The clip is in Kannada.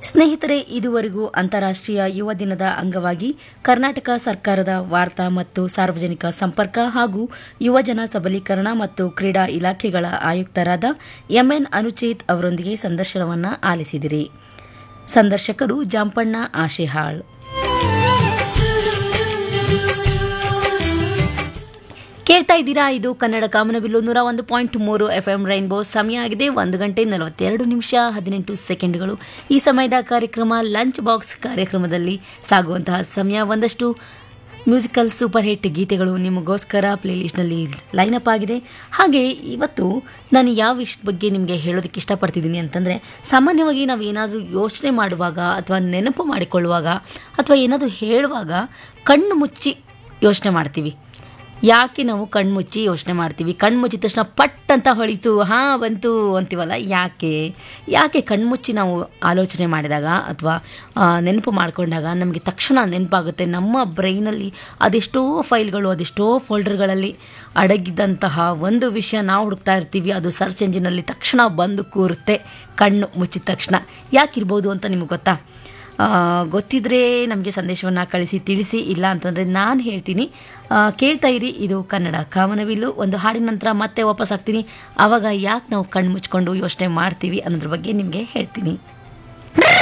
ಸ್ನೇಹಿತರೆ ಇದುವರೆಗೂ ಅಂತಾರಾಷ್ಟ್ರೀಯ ಯುವ ದಿನದ ಅಂಗವಾಗಿ ಕರ್ನಾಟಕ ಸರ್ಕಾರದ ವಾರ್ತಾ ಮತ್ತು ಸಾರ್ವಜನಿಕ ಸಂಪರ್ಕ ಹಾಗೂ ಯುವಜನ ಸಬಲೀಕರಣ ಮತ್ತು ಕ್ರೀಡಾ ಇಲಾಖೆಗಳ ಆಯುಕ್ತರಾದ ಎಂಎನ್ ಅನುಚೇತ್ ಅವರೊಂದಿಗೆ ಸಂದರ್ಶನವನ್ನು ಆಲಿಸಿದಿರಿ ಸಂದರ್ಶಕರು ಜಾಂಪಣ್ಣ ಆಶೆಹಾಳ್ ಕೇಳ್ತಾ ಇದ್ದೀರಾ ಇದು ಕನ್ನಡ ಕಾಮನಬಿಲ್ಲು ನೂರ ಒಂದು ಪಾಯಿಂಟ್ ಮೂರು ಎಫ್ ಎಂ ರೈನ್ಬೋ ಸಮಯ ಆಗಿದೆ ಒಂದು ಗಂಟೆ ನಲವತ್ತೆರಡು ನಿಮಿಷ ಹದಿನೆಂಟು ಸೆಕೆಂಡ್ಗಳು ಈ ಸಮಯದ ಕಾರ್ಯಕ್ರಮ ಲಂಚ್ ಬಾಕ್ಸ್ ಕಾರ್ಯಕ್ರಮದಲ್ಲಿ ಸಾಗುವಂತಹ ಸಮಯ ಒಂದಷ್ಟು ಮ್ಯೂಸಿಕಲ್ ಸೂಪರ್ ಹಿಟ್ ಗೀತೆಗಳು ನಿಮಗೋಸ್ಕರ ಪ್ಲೇಲಿಸ್ಟ್ನಲ್ಲಿ ಲೈನಪ್ ಆಗಿದೆ ಹಾಗೆ ಇವತ್ತು ನಾನು ಯಾವ ವಿಷಯದ ಬಗ್ಗೆ ನಿಮಗೆ ಹೇಳೋದಕ್ಕೆ ಇಷ್ಟಪಡ್ತಿದ್ದೀನಿ ಅಂತಂದರೆ ಸಾಮಾನ್ಯವಾಗಿ ನಾವು ಏನಾದರೂ ಯೋಚನೆ ಮಾಡುವಾಗ ಅಥವಾ ನೆನಪು ಮಾಡಿಕೊಳ್ಳುವಾಗ ಅಥವಾ ಏನಾದರೂ ಹೇಳುವಾಗ ಕಣ್ಣು ಮುಚ್ಚಿ ಯೋಚನೆ ಮಾಡ್ತೀವಿ ಯಾಕೆ ನಾವು ಕಣ್ಮುಚ್ಚಿ ಯೋಚನೆ ಮಾಡ್ತೀವಿ ಕಣ್ಮುಚ್ಚಿದ ತಕ್ಷಣ ಪಟ್ ಅಂತ ಹೊಳಿತು ಹಾಂ ಬಂತು ಅಂತೀವಲ್ಲ ಯಾಕೆ ಯಾಕೆ ಕಣ್ಮುಚ್ಚಿ ನಾವು ಆಲೋಚನೆ ಮಾಡಿದಾಗ ಅಥವಾ ನೆನಪು ಮಾಡಿಕೊಂಡಾಗ ನಮಗೆ ತಕ್ಷಣ ನೆನಪಾಗುತ್ತೆ ನಮ್ಮ ಬ್ರೈನಲ್ಲಿ ಅದೆಷ್ಟೋ ಫೈಲ್ಗಳು ಅದೆಷ್ಟೋ ಫೋಲ್ಡರ್ಗಳಲ್ಲಿ ಅಡಗಿದ್ದಂತಹ ಒಂದು ವಿಷಯ ನಾವು ಹುಡುಕ್ತಾ ಇರ್ತೀವಿ ಅದು ಸರ್ಚ್ ಎಂಜಿನಲ್ಲಿ ತಕ್ಷಣ ಬಂದು ಕೂರುತ್ತೆ ಕಣ್ಣು ಮುಚ್ಚಿದ ತಕ್ಷಣ ಯಾಕಿರ್ಬೋದು ಅಂತ ನಿಮಗೆ ಗೊತ್ತಾ ಗೊತ್ತಿದ್ರೆ ನಮಗೆ ಸಂದೇಶವನ್ನು ಕಳಿಸಿ ತಿಳಿಸಿ ಇಲ್ಲ ಅಂತಂದರೆ ನಾನು ಹೇಳ್ತೀನಿ ಕೇಳ್ತಾ ಇರಿ ಇದು ಕನ್ನಡ ಕಾಮನವಿಲ್ಲು ಒಂದು ಹಾಡಿನ ನಂತರ ಮತ್ತೆ ವಾಪಸ್ ಆಗ್ತೀನಿ ಆವಾಗ ಯಾಕೆ ನಾವು ಕಣ್ಣು ಮುಚ್ಕೊಂಡು ಯೋಚನೆ ಮಾಡ್ತೀವಿ ಅನ್ನೋದ್ರ ಬಗ್ಗೆ ನಿಮಗೆ ಹೇಳ್ತೀನಿ